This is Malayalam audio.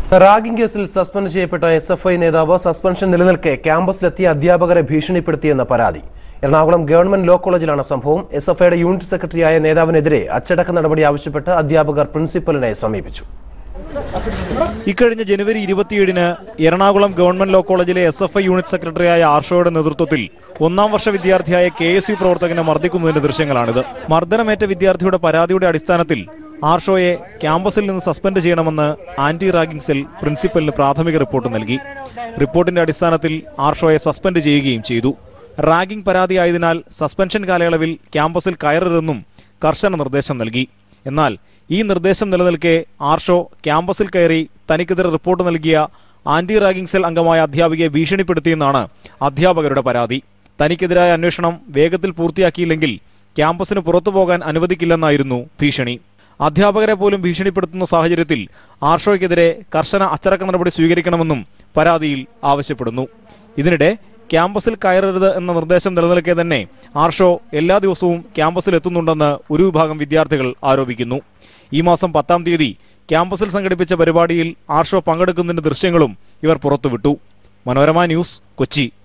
റാഗിംഗ് കേസിൽ സസ്പെൻഡ് ചെയ്യപ്പെട്ട എസ് എഫ് ഐ നേതാവ് സസ്പെൻഷൻ നിലനിൽക്കെ ക്യാമ്പസിലെത്തിയ അധ്യാപകരെ ഭീഷണിപ്പെടുത്തിയെന്ന പരാതി എറണാകുളം ഗവൺമെന്റ് ലോ കോളേജിലാണ് സംഭവം എസ് എഫ് ഐയുടെ യൂണിറ്റ് സെക്രട്ടറിയായ നേതാവിനെതിരെ അച്ചടക്ക നടപടി ആവശ്യപ്പെട്ട് അധ്യാപകർ പ്രിൻസിപ്പലിനെ സമീപിച്ചു ഇക്കഴിഞ്ഞ ജനുവരി ഇരുപത്തിയേഴിന് എറണാകുളം ഗവൺമെന്റ് ലോ കോളേജിലെ എസ് എഫ് ഐ യൂണിറ്റ് സെക്രട്ടറിയായ ആർഷോയുടെ നേതൃത്വത്തിൽ ഒന്നാം വർഷ വിദ്യാർത്ഥിയായ കെ എസ് യു പ്രവർത്തകനെ മർദ്ദിക്കുന്നതിന്റെ ദൃശ്യങ്ങളാണിത് മർദ്ദനമേറ്റ വിദ്യാർത്ഥിയുടെ പരാതിയുടെ അടിസ്ഥാനത്തിൽ ആർഷോയെ ക്യാമ്പസിൽ നിന്ന് സസ്പെൻഡ് ചെയ്യണമെന്ന് ആന്റി റാഗിംഗ് സെൽ പ്രിൻസിപ്പലിന് പ്രാഥമിക റിപ്പോർട്ട് നൽകി റിപ്പോർട്ടിന്റെ അടിസ്ഥാനത്തിൽ ആർഷോയെ സസ്പെൻഡ് ചെയ്യുകയും ചെയ്തു റാഗിംഗ് പരാതിയായതിനാൽ സസ്പെൻഷൻ കാലയളവിൽ ക്യാമ്പസിൽ കയറരുതെന്നും കർശന നിർദ്ദേശം നൽകി എന്നാൽ ഈ നിർദ്ദേശം നിലനിൽക്കെ ആർഷോ ക്യാമ്പസിൽ കയറി തനിക്കെതിരെ റിപ്പോർട്ട് നൽകിയ ആന്റി റാഗിംഗ് സെൽ അംഗമായ അധ്യാപികയെ ഭീഷണിപ്പെടുത്തിയെന്നാണ് അധ്യാപകരുടെ പരാതി തനിക്കെതിരായ അന്വേഷണം വേഗത്തിൽ പൂർത്തിയാക്കിയില്ലെങ്കിൽ ക്യാമ്പസിന് പുറത്തു പോകാൻ അനുവദിക്കില്ലെന്നായിരുന്നു ഭീഷണി അധ്യാപകരെ പോലും ഭീഷണിപ്പെടുത്തുന്ന സാഹചര്യത്തിൽ ആർഷോയ്ക്കെതിരെ കർശന അച്ചടക്ക നടപടി സ്വീകരിക്കണമെന്നും പരാതിയിൽ ആവശ്യപ്പെടുന്നു ഇതിനിടെ ക്യാമ്പസിൽ കയറരുത് എന്ന നിർദ്ദേശം നിലനിൽക്കെ തന്നെ ആർഷോ എല്ലാ ദിവസവും ക്യാമ്പസിൽ എത്തുന്നുണ്ടെന്ന് ഒരു വിഭാഗം വിദ്യാർത്ഥികൾ ആരോപിക്കുന്നു ഈ മാസം പത്താം തീയതി ക്യാമ്പസിൽ സംഘടിപ്പിച്ച പരിപാടിയിൽ ആർഷോ പങ്കെടുക്കുന്നതിന്റെ ദൃശ്യങ്ങളും ഇവർ പുറത്തുവിട്ടു മനോരമ ന്യൂസ് കൊച്ചി